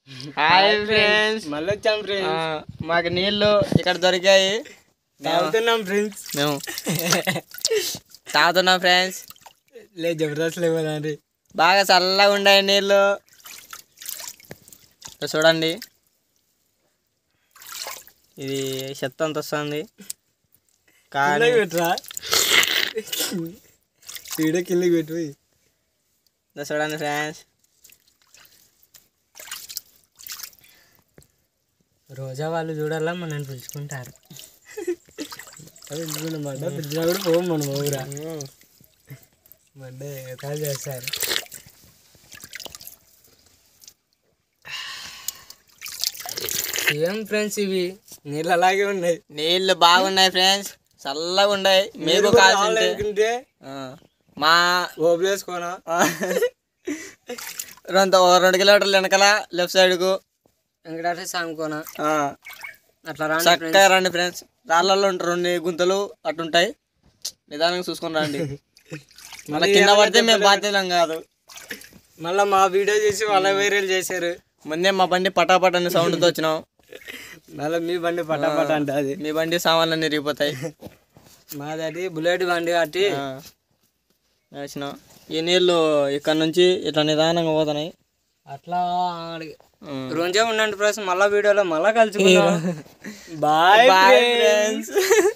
Hi friends మళ్ళీ వచ్చాం friends మాకు నీళ్ళు ఇక్కడ దొరికాయి తాగుతున్నాం ఫ్రెండ్స్ మేము తాగుతున్నాం ఫ్రెండ్స్ లే జబర్దస్త్ లేవదండి బాగా చల్లగా ఉన్నాయి నీళ్ళు ఇక్కడ చూడండి ఇది చెత్త అంత వస్తుంది కానీ కిందకి పెట్టరా వీడియో కిందకి పెట్టు ఇదో చూడండి ఫ్రెండ్స్ రోజా వాళ్ళు చూడాలా మనల్ని పిలుచుకుంటారు అది పిలుచుకున్నమాట పిలిచినా కూడా పోం మనం ఊరా మండే ఎక్కడ చేస్తారు ఏం ఫ్రెండ్స్ ఇవి నీళ్ళు అలాగే ఉన్నాయి నీళ్ళు బాగున్నాయి ఫ్రెండ్స్ చల్లగా ఉన్నాయి మీకు కాల్సింటే అనుకుంటే ఆ, మా ఓపెలేసుకోనా రెండు ఓ రెండు కిలోమీటర్లు వెనకాల లెఫ్ట్ సైడ్కు వెంకటాద్రి సాముకోనా అట్లా రాండి చక్కగా రండి ఫ్రెండ్స్ రాళ్ళల్లో ఉంటారు రెండు గుంతలు అట్టుంటాయి నిదానంగా చూసుకొని రండి మళ్ళీ కింద పడితే మేము బాధ్యతం కాదు మళ్ళీ మా వీడియో చేసి వాళ్ళ వైరల్ చేశారు ముందే మా బండి పటాపట్ అనే సౌండ్తో వచ్చినాం మళ్ళీ మీ బండి పటాపట అంటే అది మీ బండి సామాన్లు ఇరిగిపోతాయి మాది అది బుల్లెట్ బండి కాబట్టి ఆ, వచ్చినాం ఈ నీళ్ళు ఇక్కడ నుంచి ఇట్లా నిదానంగా పోతున్నాయి అట్లా ఆడికి- ఉమ్. రోజే ఉండండి ఫ్రెండ్స్ మళ్ళా వీడియోలో మళ్ళా కలుసుకుందాం బాయ్ Bye, ఫ్రెండ్స్ friends.